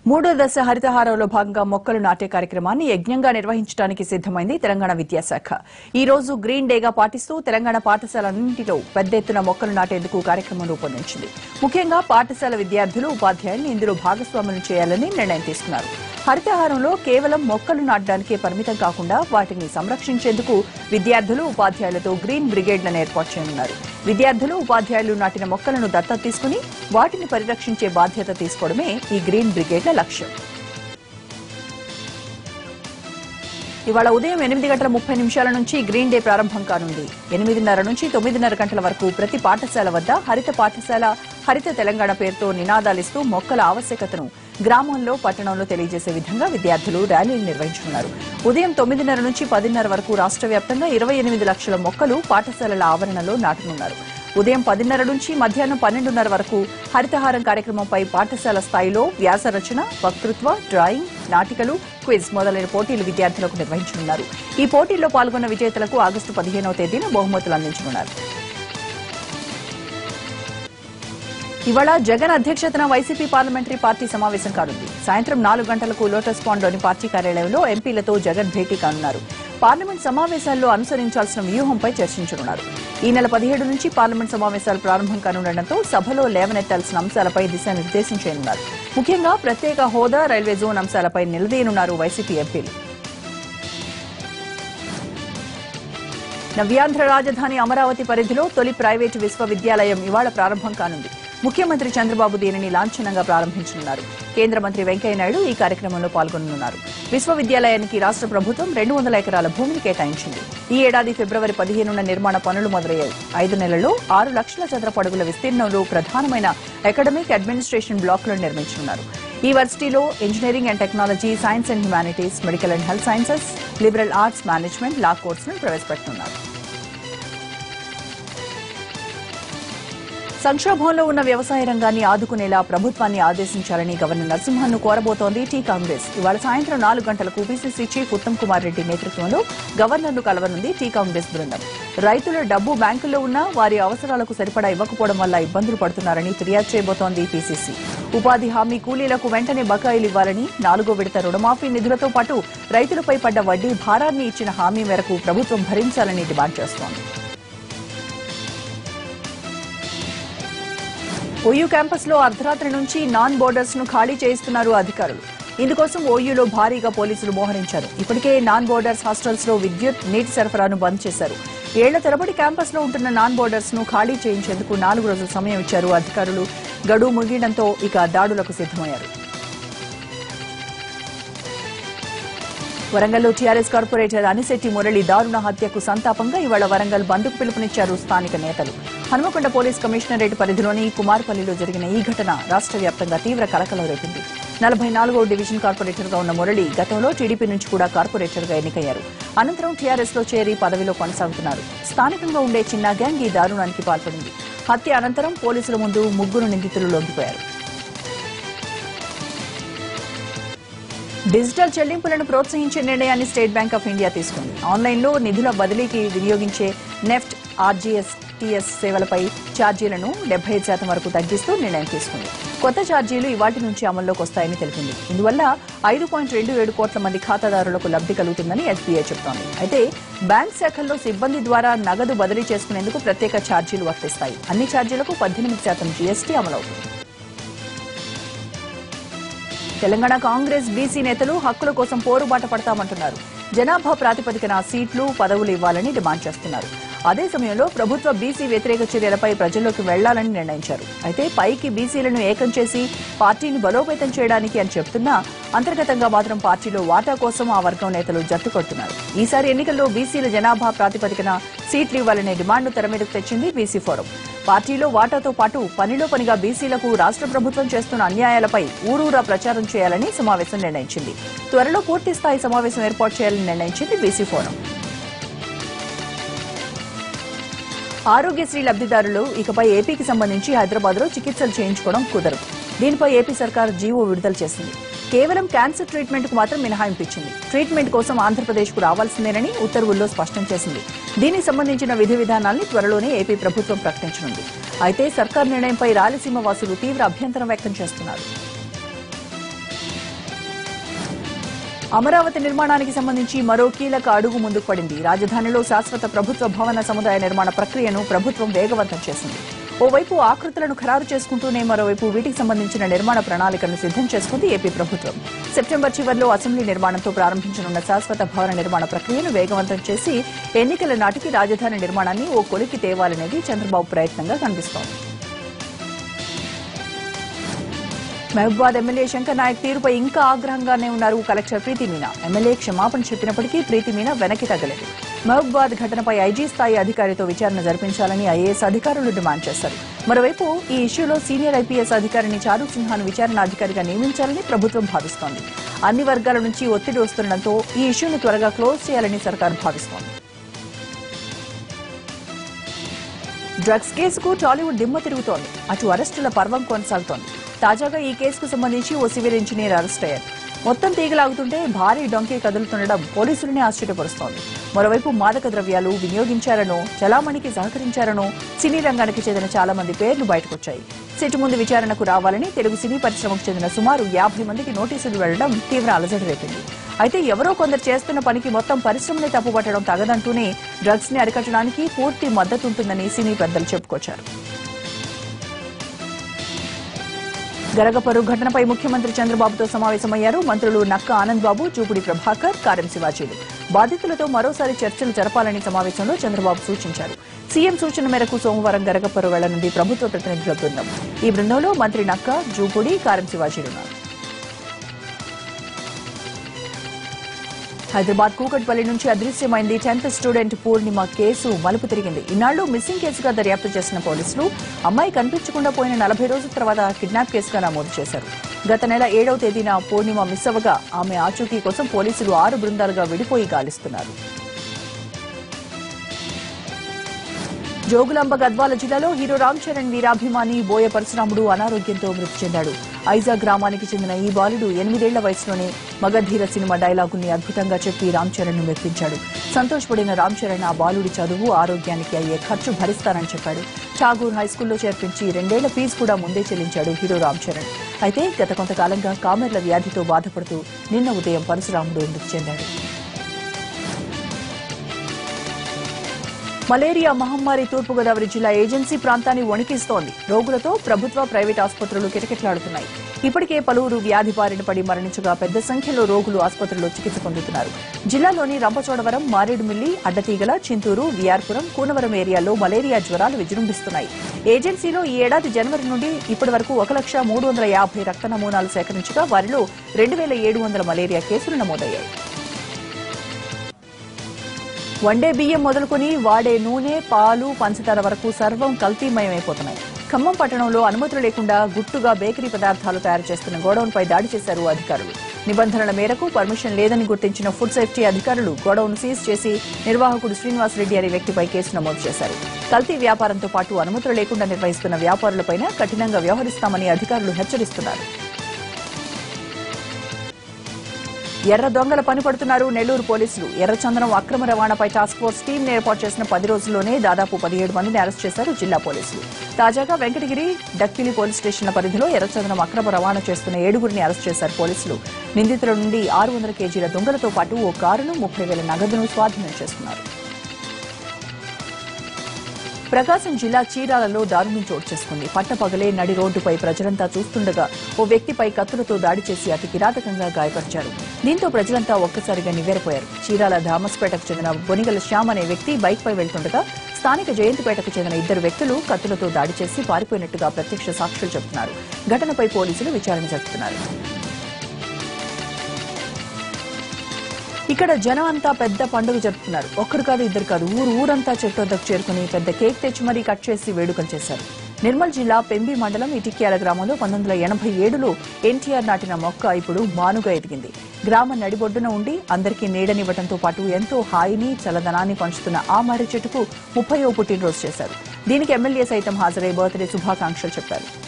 మూడో దశ హరితహారంలో భాగంగా మొక్కలు నాటే కార్యక్రమాన్ని యజ్ఞంగా నిర్వహించడానికి సిద్దమైంది తెలంగాణ విద్యాశాఖ ఈ రోజు గ్రీన్ డేగా పాటిస్తూ తెలంగాణ పాఠశాలన్నింటిలో పెద్ద ఎత్తున మొక్కలు నాటేందుకు కార్యక్రమం రూపొందించింది ముఖ్యంగా పాఠశాల విద్యార్థులు ఉపాధ్యాయులను ఇందులో భాగస్వాములు చేయాలని నిర్ణయం తీసుకున్నారు హరితహారంలో కేవలం మొక్కలు నాటడానికే పరిమితం కాకుండా వాటిని సంరక్షించేందుకు విద్యార్థులు ఉపాధ్యాయులతో గ్రీన్ బ్రిగేడ్లను ఏర్పాటు చేయనున్నారు విద్యార్థులు ఉపాధ్యాయులు నాటిన మొక్కలను దత్తత తీసుకుని వాటిని పరిరక్షించే బాధ్యత తీసుకోవడమే ఈ గ్రీన్ బ్రిగేడ్ల లక్ష్యం ఇవాళ ఉదయం ఎనిమిది గంటల ముప్పై నిమిషాల నుంచి గ్రీన్ డే ప్రారంభం కానుంది ఎనిమిదిన్నర నుంచి తొమ్మిదిన్నర గంటల వరకు ప్రతి పాఠశాల వద్ద హరిత పాఠశాల హరిత తెలంగాణ పేరుతో నినాదాలిస్తూ మొక్కల ఆవశ్యకతను గ్రామాల్లో పట్టణంలో తెలియజేసే విధంగా విద్యార్థులు ర్యాలీలు నిర్వహించనున్నారు ఉదయం తొమ్మిదిన్నర నుంచి పదిన్నర వరకు రాష్ట్ర వ్యాప్తంగా ఇరవై ఎనిమిది లక్షల మొక్కలు పాఠశాలల ఆవరణలో నాటనున్నారు ఉదయం పదిన్నర నుంచి మధ్యాహ్నం పన్నెండున్నర వరకు హరితహారం కార్యక్రమంపై పాఠశాల స్థాయిలో వ్యాస రచన వక్తృత్వ డ్రాయింగ్ నాటికలు క్విజ్ మొదలైన పోటీలు విద్యార్థులకు నిర్వహించనున్నారు ఈ పోటీల్లో పాల్గొన్న విజేతలకు ఆగస్టు పదిహేనవ తేదీన బహుమతులు అందించనున్నారు ఇవాళ జగన్ అధ్యక్షతన వైసీపీ పార్లమెంటరీ పార్టీ సమావేశం కానుంది సాయంత్రం నాలుగు గంటలకు లోటస్ పాండ్లోని పార్టీ కార్యాలయంలో ఎంపీలతో జగన్ భేటీ కానున్నారు పార్లమెంట్ సమావేశాల్లో అనుసరించాల్సిన వ్యూహంపై చర్చించనున్నారు ఈ నెల పదిహేడు నుంచి పార్లమెంట్ సమావేశాలు ప్రారంభం కానుండటంతో సభలో లేవనెత్తాల్సిన అంశాలపై దిశానిర్దేశం చేయనున్నారు ముఖ్యంగా ప్రత్యేక హోదా రైల్వే జోన్ అంశాలపై నిలదీయనున్నారు వైసీపీ ఎంపీలు నవ్యాంధ్ర రాజధాని అమరావతి పరిధిలో తొలి ప్రైవేటు విశ్వవిద్యాలయం ఇవాళ ప్రారంభం కానుంది ముఖ్యమంత్రి చంద్రబాబు దీనిని లాంఛనంగా ప్రారంభించనున్నారు కేంద్ర మంత్రి వెంకయ్యనాయుడు ఈ కార్యక్రమంలో పాల్గొననున్నారు విశ్వవిద్యాలయానికి రాష్ట్ర ప్రభుత్వం రెండు వందల ఎకరాల భూమిని కేటాయించింది ఈ ఏడాది ఫిబ్రవరి పదిహేనున నిర్మాణ పనులు మొదలయ్యాయి ఐదు నెలల్లో ఆరు లక్షల చదరపు అడుగుల విస్తీర్ణంలో ప్రధానమైన అకాడమిక్ అడ్మినిస్ట్రేషన్ బ్లాకులను నిర్మించనున్నారు ఈ వర్సిటీలో engineering and technology science and humanities medical and health sciences liberal arts management law కోర్సులను ప్రవేశపెట్టనున్నారు సంక్షోభంలో ఉన్న వ్యవసాయ రంగాన్ని ఆదుకునేలా ప్రభుత్వాన్ని ఆదేశించాలని గవర్నర్ నరసింహన్ను కోరబోతోంది టీ కాంగ్రెస్ ఇవాళ సాయంత్రం నాలుగు గంటలకు పీసీసీ చీఫ్ ఉత్తమ్ కుమార్ రెడ్డి నేతృత్వంలో గవర్నర్ను కలవనుంది టీ కాంగ్రెస్ బృందం రైతుల డబ్బు బ్యాంకుల్లో ఉన్నా వారి అవసరాలకు సరిపడా ఇవ్వకపోవడం వల్ల ఇబ్బందులు పడుతున్నారని ఫిర్యాదు చేయబోతోంది పీసీసీ ఉపాధి హామీ కూలీలకు వెంటనే బకాయిలు ఇవ్వాలని నాలుగో విడత రుణమాఫీ నిధులతో పాటు రైతులపై పడ్డ వడ్డీ భారాన్ని ఇచ్చిన హామీ మేరకు ప్రభుత్వం భరించాలని డిమాండ్ చేస్తోంది ఓయూ క్యాంపస్ లో అర్ధరాత్రి నుంచి నాన్ బోర్డర్స్ ను ఖాళీ చేయిస్తున్నారు అధికారులు ఇందుకోసం ఓయూలో భారీగా పోలీసులు మోహరించారు ఇప్పటికే నాన్ బోర్డర్స్ హాస్టల్స్ లో విద్యుత్ నీటి సరఫరాను బంద్ చేశారు ఏళ్ల తరబడి క్యాంపస్ లో ఉంటున్న నాన్ బోర్డర్స్ ను ఖాళీ చేయించేందుకు నాలుగు రోజుల సమయం ఇచ్చారు అధికారులు గడువు ముగియడంతో ఇక దాడులకు సిద్దమయ్యారు వరంగల్లో టీఆర్ఎస్ కార్పొరేటర్ అనిశెట్టి మురళి దారుణ హత్యకు సంతాపంగా ఇవాళ వరంగల్ బంద్కు పిలుపునిచ్చారు స్థానిక నేతలు హనుమకొండ పోలీస్ కమిషనరేట్ పరిధిలోని కుమార్పల్లిలో జరిగిన ఈ ఘటన రాష్ట్ర వ్యాప్తంగా తీవ్ర కలకలం రేపింది నలభై నాలుగో డివిజన్ కార్పొరేటర్గా ఉన్న మురళి గతంలో టీడీపీ నుంచి కూడా కార్పొరేటర్గా ఎన్నికయ్యారు అనంతరం టీఆర్ఎస్ లో చేరి పదవిలో కొనసాగుతున్నారు స్థానికంగా ఉండే చిన్న గ్యాంగ్ ఈ దారుణానికి పాల్పడింది హత్య అనంతరం పోలీసుల ముందు ముగ్గురు నిందితులు లొంగిపోయారు డిజిటల్ చెల్లింపులను ప్రోత్సహించే నిర్ణయాన్ని స్టేట్ బ్యాంక్ ఆఫ్ ఇండియా తీసుకుంది ఆన్లైన్లో నిధుల బదిలీకి వినియోగించే నెఫ్ట్ ఆర్జీఎస్ టీఎస్ సేవలపై ఛార్జీలను డెబ్బై శాతం వరకు తగ్గిస్తూ నిర్ణయం తీసుకుంది కొత్త ఛార్జీలు ఇవాటి నుంచి అమల్లోకి వస్తాయని తెలిపింది ఇందువల్ల ఐదు పాయింట్ రెండు ఏడు కోట్ల మంది ఖాతాదారులకు లబ్ధి కలుగుతుందని ఎస్బీఐ చెబుతోంది అయితే బ్యాంక్ శాఖల్లో సిబ్బంది ద్వారా నగదు బదిలీ చేసుకునేందుకు ప్రత్యేక ఛార్జీలు వర్తిస్తాయి అన్ని ఛార్జీలకు పద్దెనిమిది శాతం జీఎస్టీ అమలవుతుంది తెలంగాణ కాంగ్రెస్ బీసీ నేతలు హక్కుల కోసం పోరుబాట పడతామంటున్నారు జనాభా ప్రాతిపదికన సీట్లు పదవులు ఇవ్వాలని డిమాండ్ చేస్తున్నారు అదే సమయంలో ప్రభుత్వ బీసీ వ్యతిరేక చర్యలపై ప్రజల్లోకి వెళ్లాలని నిర్ణయించారు అయితే పైకి బీసీలను ఏకం చేసి పార్టీని బలోపేతం చేయడానికి అని చెప్తున్నా అంతర్గతంగా మాత్రం పార్టీలో వాటా కోసం ఆ వర్గం నేతలు జట్టు కొడుతున్నారు ఈసారి ఎన్నికల్లో బీసీల జనాభా ప్రాతిపదికన సీట్లు ఇవ్వాలనే డిమాండ్ను తెరమీదకు తెచ్చింది బీసీ ఫోరం పార్టీలో వాటాతో పాటు పనిలో పనిగా బీసీలకు రాష్ట్ర ప్రభుత్వం చేస్తున్న అన్యాయాలపై ఊరూరా ప్రచారం చేయాలని సమావేశం నిర్ణయించింది త్వరలో పూర్తి స్థాయి సమావేశం ఏర్పాటు చేయాలని నిర్ణయించింది బీసీ ఫోరం ఆరోగ్యశ్రీ లబ్దిదారులు ఇకపై ఏపీకి సంబంధించి హైదరాబాద్లో చికిత్సలు చేయించుకోవడం కుదరదు దీనిపై ఏపీ సర్కార్ జీవో విడుదల చేసింది కేవలం క్యాన్సర్ ట్రీట్మెంట్ కు మాత్రం మినహాయింపు ఇచ్చింది ట్రీట్మెంట్ కోసం ఆంధ్రప్రదేశ్ కు రావాల్సిందేనని ఉత్తర్వుల్లో స్పష్టం చేసింది దీనికి సంబంధించిన విధి విధానాల్ని త్వరలోనే ఏపీ ప్రభుత్వం ప్రకటించనుంది అయితే సర్కార్ నిర్ణయంపై రాయలసీమ వాసులు తీవ్ర అభ్యంతరం వ్యక్తం చేస్తున్నారు అమరావతి నిర్మాణానికి సంబంధించి మరో కీలక అడుగు ముందుకు పడింది రాజధానిలో శాశ్వత ప్రభుత్వ భవన సముదాయ నిర్మాణ ప్రక్రియను ప్రభుత్వం వేగవంతం చేసింది ఓవైపు ఆకృతులను ఖరారు చేసుకుంటూనే మరోవైపు వీటికి సంబంధించిన నిర్మాణ ప్రణాళికను సిద్దం చేసుకుంది ఏపీ ప్రభుత్వం సెప్టెంబర్ చివరిలో అసెంబ్లీ నిర్మాణంతో ప్రారంభించనున్న శాశ్వత భవన నిర్మాణ ప్రక్రియను వేగవంతం చేసి ఎన్నికల నాటికి రాజధాని నిర్మాణాన్ని ఓ కొలికి తేవాలనేది చంద్రబాబు ప్రయత్నంగా కనిపిస్తోంది మహబూబాద్ ఎమ్మెల్యే శంకర్ నాయక్ తీరుపై ఇంకా ఆగ్రహంగానే ఉన్నారు కలెక్టర్ ప్రీతి మీనా ఎమ్మెల్యే క్షమాపణ చెప్పినప్పటికీ ప్రీతి మీనా వెనక్కి తగ్గలేదు మహబూబాద్ ఘటనపై ఐజీ స్థాయి అధికారితో విచారణ జరిపించాలని ఐఏఎస్ అధికారులు డిమాండ్ చేశారు మరోవైపు ఈ ఇష్యూలో సీనియర్ ఐపీఎస్ అధికారిని చారు సిన్హాను విచారణ అధికారిగా నియమించాలని ప్రభుత్వం భావిస్తోంది అన్ని వర్గాల నుంచి ఒత్తిడి వస్తుండటంతో ఈ ఇష్యూను త్వరగా క్లోజ్ చేయాలని సర్కారు భావిస్తోంది డ్రగ్స్ కేసుకు టాలీవుడ్ దిమ్మ తిరుగుతోంది అటు అరెస్టుల పర్వం కొనసాగుతోంది తాజాగా ఈ కేసుకు సంబంధించి ఓ సివిల్ ఇంజనీర్ అరెస్ట్ అయ్యారు మొత్తం తీగలాగుతుంటే భారీ డొంకీ కదులుతుండడం పోలీసులనే ఆశ్చర్యపరుస్తోంది మరోవైపు మాదక ద్రవ్యాలు వినియోగించారనో చలామణికి సహకరించారనో సినీ రంగానికి చెందిన చాలా మంది పేర్లు బయటకొచ్చాయి సిట్టు ముందు విచారణకు రావాలని తెలుగు సినీ పరిశ్రమకు చెందిన సుమారు యాభై మందికి నోటీసులు వెళ్లడం తీవ్ర అలజడి రేపింది అయితే ఎవరో కొందరు చేస్తున్న పనికి మొత్తం పరిశ్రమని తప్పుపట్టడం తగదంటూనే డ్రగ్స్ ని అరికట్టడానికి పూర్తి మద్దతుంటుందని సినీ పెద్దలు చెప్పుకొచ్చారు గరగపరు ఘటనపై ముఖ్యమంత్రి చంద్రబాబుతో సమావేశమయ్యారు మంత్రులు నక్క ఆనంద్ బాబు చూపుడి ప్రభాకర్ కారం శివాజీలు బాధితులతో మరోసారి చర్చలు జరపాలని సమావేశంలో చంద్రబాబు సూచించారు సీఎం సూచన మేరకు సోమవారం గరగపరు వెళ్లనుంది ప్రభుత్వ ప్రతినిధుల బృందం ఈ బృందంలో మంత్రి నక్క జూపుడి కారం శివాజీలున్నారు హైదరాబాద్ కూకట్పల్లి నుంచి అదృశ్యమైంది టెన్త్ స్టూడెంట్ పూర్ణిమ కేసు మలుపు తిరిగింది ఇన్నాళ్లు మిస్సింగ్ కేసుగా దర్యాప్తు చేసిన పోలీసులు అమ్మాయి కనిపించకుండా పోయిన నలభై రోజుల తర్వాత కిడ్నాప్ కేసుగా నమోదు చేశారు గత నెల ఏడవ తేదీన పూర్ణిమ మిస్ అవ్వగా ఆమె ఆచూకీ కోసం పోలీసులు ఆరు బృందాలుగా విడిపోయి గాలిస్తున్నారు జోగులాంబ గద్వాల జిల్లాలో హీరో రామ్ చరణ్ వీరాభిమాని బోయ పరశురాముడు అనారోగ్యంతో మృతి చెందాడు ఐజా గ్రామానికి చెందిన ఈ బాలుడు ఎనిమిదేళ్ల వయసులోనే మగధీర సినిమా డైలాగుల్ని అద్భుతంగా చెప్పి రామ్ చరణ్ ను మెప్పించాడు సంతోషపడిన రామ్ చరణ్ ఆ బాలుడి చదువు ఆరోగ్యానికి అయ్యే ఖర్చు భరిస్తానని చెప్పాడు ఠాగూర్ హైస్కూల్లో చేర్పించి రెండేళ్ల ఫీజు కూడా ముందే చెల్లించాడు హీరో రామ్ చరణ్ అయితే గత కొంతకాలంగా కామెర్ల వ్యాధితో బాధపడుతూ నిన్న ఉదయం పరశురాముడు మృతి చెందాడు మలేరియా మహమ్మారి తూర్పుగోదావరి జిల్లా ఏజెన్సీ ప్రాంతాన్ని వణికిస్తోంది రోగులతో ప్రభుత్వ ప్రైవేట్ ఆసుపత్రులు కిటకిటలాడుతున్నాయి ఇప్పటికే పలువురు వ్యాధి బారిన పడి మరణించగా పెద్ద సంఖ్యలో రోగులు ఆసుపత్రుల్లో చికిత్స పొందుతున్నారు జిల్లాలోని రంపచోడవరం మారేడుమిల్లి అడ్డతీగల చింతూరు విఆర్పురం కూనవరం ఏరియాల్లో మలేరియా జ్వరాలు విజృంభిస్తున్నాయి ఏజెన్సీలో ఈ ఏడాది జనవరి నుండి ఇప్పటి వరకు ఒక లక్ష మూడు వందల యాభై రక్త నమూనాలు సేకరించగా వారిలో రెండు వేల ఏడు వందల మలేరియా కేసులు నమోదయ్యాయి వండే బియ్యం మొదలుకొని వాడే నూనె పాలు పంచదార వరకు సర్వం కల్తీమయమైపోతున్నాయి ఖమ్మం పట్టణంలో అనుమతులు లేకుండా గుట్టుగా బేకరీ పదార్థాలు తయారు చేస్తున్న గోడౌన్పై దాడి చేశారు అధికారులు నిబంధనల మేరకు పర్మిషన్ లేదని గుర్తించిన ఫుడ్ సేఫ్టీ అధికారులు గోడౌన్ సీజ్ చేసి నిర్వాహకుడు శ్రీనివాసరెడ్డి అనే వ్యక్తిపై కేసు నమోదు చేశారు కల్తీ వ్యాపారంతో పాటు అనుమతులు లేకుండా నిర్వహిస్తున్న వ్యాపారులపైన కఠినంగా వ్యవహరిస్తామని అధికారులు హెచ్చరిస్తున్నారు ఎర్ర దొంగల పని పడుతున్నారు నెల్లూరు పోలీసులు ఎర్రచందనం అక్రమ రవాణాపై టాస్క్ ఫోర్స్ టీం ఏర్పాటు చేసిన పది రోజుల్లోనే దాదాపు పదిహేడు మందిని అరెస్ట్ చేశారు జిల్లా పోలీసులు తాజాగా వెంకటగిరి డక్కిలి పోలీస్ స్టేషన్ల పరిధిలో ఎర్రచందనం అక్రమ రవాణా చేస్తున్న ఏడుగురిని అరెస్ట్ చేశారు పోలీసులు నిందితుల నుండి ఆరు వందల కేజీల దొంగలతో పాటు ఓ కారును ముప్పై వేల నగదును స్వాధీనం చేసుకున్నారు ప్రకాశం జిల్లా చీరాలలో దారుణం చోటు చేసుకుంది పట్టపగలే నడి రోడ్డుపై ప్రజలంతా చూస్తుండగా ఓ వ్యక్తిపై కత్తులతో దాడి చేసి అతి కిరాతకంగా గాయపరిచారు దీంతో ప్రజలంతా ఒక్కసారిగా నివ్వెరపోయారు చీరాల ధామస్పేటకు చెందిన బొనిగల శ్యామ్ అనే వ్యక్తి బైక్పై వెళ్తుండగా స్థానిక జయంతిపేటకు చెందిన ఇద్దరు వ్యక్తులు కత్తులతో దాడి చేసి పారిపోయినట్టుగా ప్రత్యక్ష సాక్షులు చెబుతున్నారు ఘటనపై పోలీసులు విచారణ జరుపుతున్నారు ఇక్కడ జనం అంతా పెద్ద పండుగ జరుపుకున్నారు ఒక్కరు కాదు ఇద్దరు కాదు ఊరు ఊరంతా చెట్టు వద్దకు చేరుకుని పెద్ద కేక్ తెచ్చి మరీ కట్ చేసి వేడుకలు చేశారు నిర్మల్ జిల్లా పెంబి మండలం ఇటిక్యాల గ్రామంలో పంతొమ్మిది వందల ఎనభై ఏడులో ఎన్టీఆర్ నాటిన మొక్క ఇప్పుడు మానుగా ఎదిగింది గ్రామ నడిబొడ్డున ఉండి అందరికీ నీడనివ్వడంతో పాటు ఎంతో హాయిని చల్లదనాన్ని పంచుతున్న ఆ మర్రి చెట్టుకు ముప్పయో పుట్టినరోజు చేశారు దీనికి ఎమ్మెల్యే సైతం హాజరై బర్త్డే శుభాకాంక్షలు చెప్పారు